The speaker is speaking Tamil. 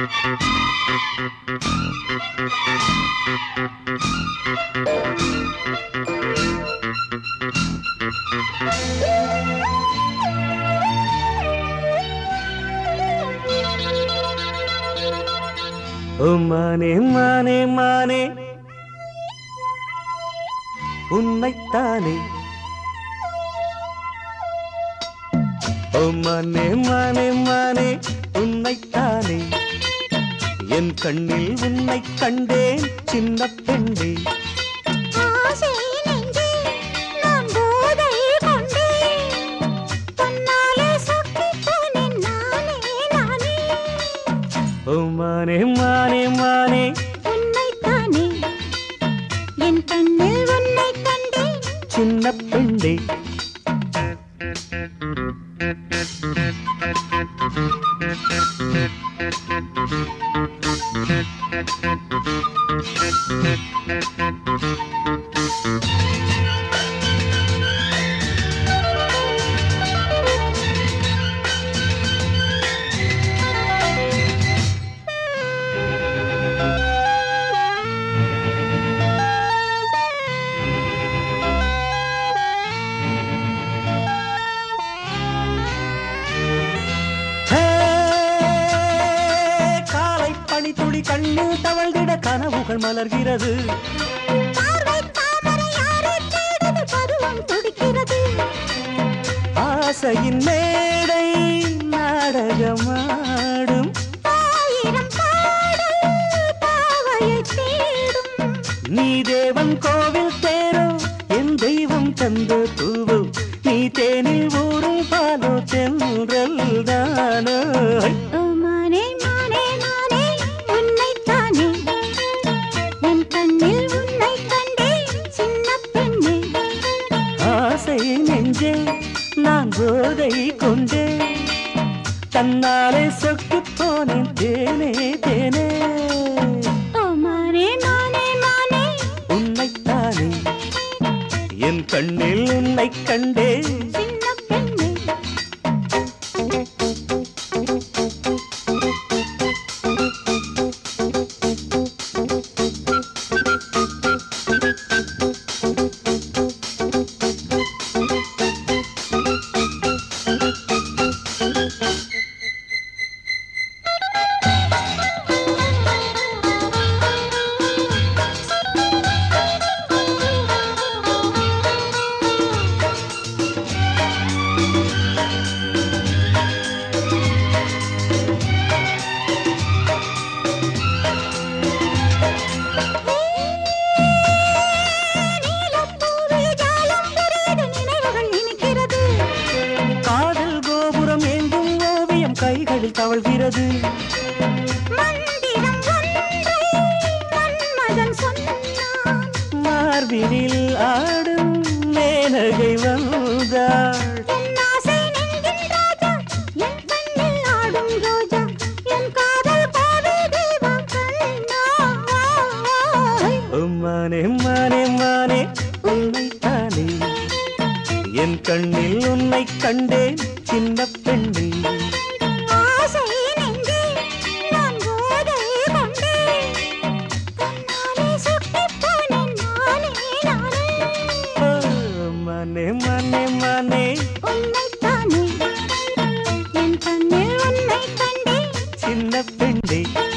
ஓ மானே மானே மானே உன்னைத்தானே ஓ மானே மானே மானே உன்னைத்தானே என் கண்ணில் உன்னை கண்டேன் சின்ன பெண்ணே ஆசை நெஞ்சே நான் போதை கொண்டேன் தன்னாலே சொக்கிப் போனேன் நானே நானே ஓ மானே மானே மானே உன்னைத்தானே என் கண்ணில் உன்னை கண்டேன் சின்ன பெண்ணே ஹே, காலை பனித்துளி கண்ணில் தவழ்ந்திட கனவுகள் மலர்கிறது பார்வை தாமரை யாரை தேடுது பருவம் துடிக்கிறது ஆசையின் மேடை நாடகமாடும் ஆயிரம் பாடல் பாவையை தேடும் நீ தேவன் கோவில் தேரோ என் தெய்வம் தந்த பூவோ நீ தேனில் ஊறும் பாலோ தென்றல் தானோ ஓ மானே மானே மானே உன்னைத்தானே என் கண்ணில் உன்னை கண்டேன் சின்ன பெண்ணே ஆசை நெஞ்சே நான் போதை கொண்டே தன்னாலே சொக்கு போனேன் தேனே தேனே ஓ மானே மானே மானே உன்னைத்தானே என் கண்ணில் உன்னை கண்டே சின்ன பெண்ணே நீலப்பூவில் ஜாலம் புரியுது நினைவுகள் இனிக்கிறது காதல் கோபுரம் எங்கும் ஓவியம் கைகளில் தவழ்கிறது மந்திரம் ஒன்றை மன்மதன் சொன்னான் மார்பினில் ஆடும் மேனகை வந்தாள் என் ஆசை நெஞ்சின் ராஜா என் கண்ணில் ஆடும் ரோஜா என் காதல் கோவில் தெய்வம் கண்ணாய் மானே மானே மானே உன்னைத்தானே என் கண்ணில் உன்னை கண்டேன் சின்ன பெண்ணே ஆசை நெஞ்சே நான் போதை கொண்டேன் கண்ணாலே சுட்டிப் போனேன் நானே நானே ஓ, மானே மானே மானே உன்னைத்தானே என் கண்ணில் உன்னை கண்டேன் சின்ன பெண்ணே